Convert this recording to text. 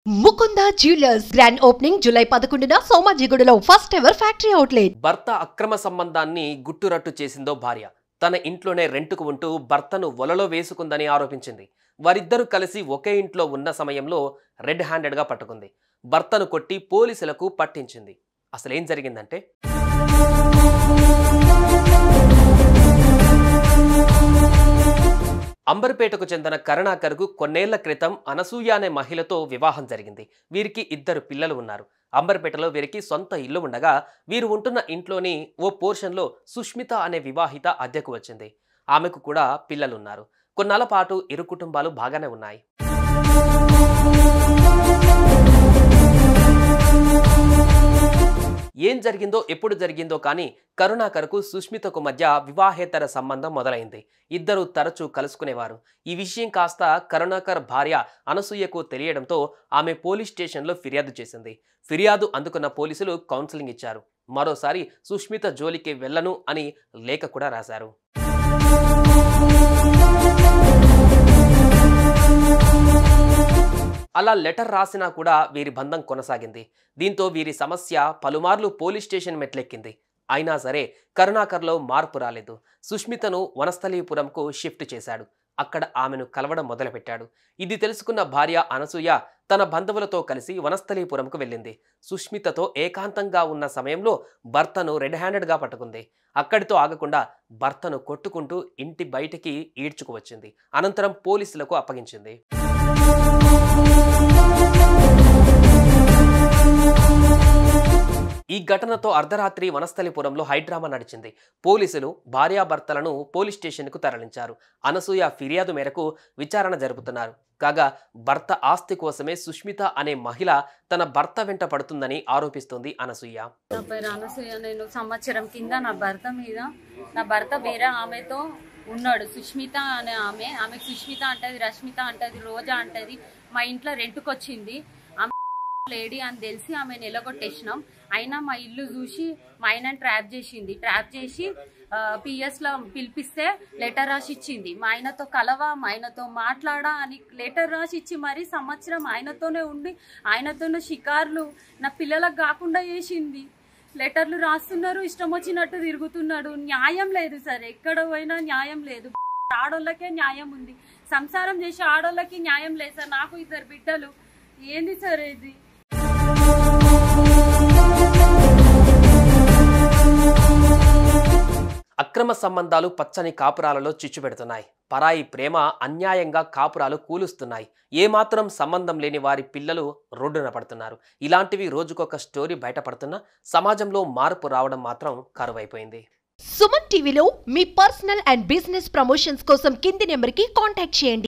Mukunda jewellers grand opening July పదకొండున సోమాజిగూడలో first ever factory outlet భర్త అక్రమ సంబంధాన్ని గుట్టురట్టు చేసిందో భార్య తన ఇంట్లోనే రెంటుకు ఉంటూ భర్తను వలలో వేసుకుందని ఆరోపించింది వారిద్దరూ కలిసి ఒకే ఇంట్లో ఉన్న సమయంలో రెడ్ హ్యాండెడ్గా పట్టుకుంది భర్తను కొట్టి పోలీసులకు పట్టించింది అసలేం జరిగిందంటే అంబర్పేటకు చెందిన కరుణాకర్కు కొన్నేళ్ల క్రితం అనసూయ అనే మహిళతో వివాహం జరిగింది వీరికి ఇద్దరు పిల్లలు ఉన్నారు అంబర్పేటలో వీరికి సొంత ఇల్లు ఉండగా వీరు ఉంటున్న ఇంట్లోని ఓ పోర్షన్లో సుష్మిత అనే వివాహిత అద్దెకు వచ్చింది ఆమెకు కూడా పిల్లలున్నారు కొన్నాళ్ళ పాటు ఇరు కుటుంబాలు బాగానే ఉన్నాయి ఏం జరిగిందో ఎప్పుడు జరిగిందో కానీ కరుణాకర్కు సుష్మితకు మధ్య వివాహేతర సంబంధం మొదలైంది ఇద్దరు తరచూ కలుసుకునేవారు ఈ విషయం కాస్త కరుణాకర్ భార్య అనసూయకు తెలియడంతో ఆమె పోలీస్ స్టేషన్లో ఫిర్యాదు చేసింది ఫిర్యాదు అందుకున్న పోలీసులు కౌన్సిలింగ్ ఇచ్చారు మరోసారి సుష్మిత జోలికి వెళ్ళను అని లేఖ కూడా రాశారు అలా లెటర్ రాసినా కూడా వీరి బంధం కొనసాగింది దీంతో వీరి సమస్య పలుమార్లు పోలీస్ స్టేషన్ మెట్లెక్కింది అయినా సరే కరుణాకర్లో మార్పు రాలేదు సుష్మితను వనస్థలీపురంకు షిఫ్ట్ చేశాడు అక్కడ ఆమెను కలవడం మొదలుపెట్టాడు ఇది తెలుసుకున్న భార్య అనసూయ తన బంధువులతో కలిసి వనస్థలీపురంకు వెళ్ళింది సుష్మితతో ఏకాంతంగా ఉన్న సమయంలో భర్తను రెడ్ హ్యాండెడ్గా పట్టుకుంది అక్కడితో ఆగకుండా భర్తను కొట్టుకుంటూ ఇంటి బయటికి ఈడ్చుకువచ్చింది అనంతరం పోలీసులకు అప్పగించింది ఈ ఘటనతో అర్ధరాత్రి వనస్థలిపురంలో హైడ్రామా నడిచింది పోలీసులు భార్యాభర్తలను పోలీస్ స్టేషన్కు తరలించారు అనసూయ ఫిర్యాదు మేరకు విచారణ జరుపుతున్నారు కాగా భర్త ఆస్తి కోసమే సుష్మిత అనే మహిళ తన భర్త వెంట పడుతుందని ఆరోపిస్తోంది అనసూయ నా పేరు అనసూయ నేను సంవత్సరం కింద నా భర్త మీద నా భర్త వేరే ఆమెతో ఉన్నాడు సుష్మిత అనే ఆమె ఆమె సుష్మిత అంటది రష్మిత అంటది రోజా అంటది మా ఇంట్లో రెంట్కి వచ్చింది ఆమె లేడీ అని తెలిసి ఆమె నిలగొట్టేసినాం అయినా మా ఇల్లు చూసి మా ఆయన ట్రాప్ చేసింది ట్రాప్ చేసి పిఎస్ లో పిలిపిస్తే లెటర్ రాసి ఇచ్చింది మా ఆయనతో కలవా మా ఆయనతో మాట్లాడా అని లెటర్ రాసి ఇచ్చి మరి సంవత్సరం ఆయనతోనే ఉండి ఆయనతోనే షికార్లు నా పిల్లలకు కాకుండా చేసింది లెటర్లు రాస్తున్నారు ఇష్టం వచ్చినట్టు తిరుగుతున్నాడు న్యాయం లేదు సార్ ఎక్కడ పోయినా న్యాయం లేదు ఆడోళ్ళకే న్యాయం ఉంది సంసారం చేసే ఆడోళ్ళకి న్యాయం లేదు సార్ నాకు ఇద్దరు బిడ్డలు ఏంది సార్ ఇది అక్రమ సంబంధాలు పచ్చని కాపురాలలో చిచ్చు పెడుతున్నాయి పరాయి ప్రేమ అన్యాయంగా కాపురాలు కూలుస్తున్నాయి ఏమాత్రం సంబంధం లేని వారి పిల్లలు రోడ్డున పడుతున్నారు ఇలాంటివి రోజుకొక స్టోరీ బయటపడుతున్నా సమాజంలో మార్పు రావడం మాత్రం కరువైపోయింది సుమన్ టీవీలో మీ పర్సనల్ అండ్ బిజినెస్ ప్రమోషన్స్ కోసం కింది నెంబర్కి కాంటాక్ట్ చేయండి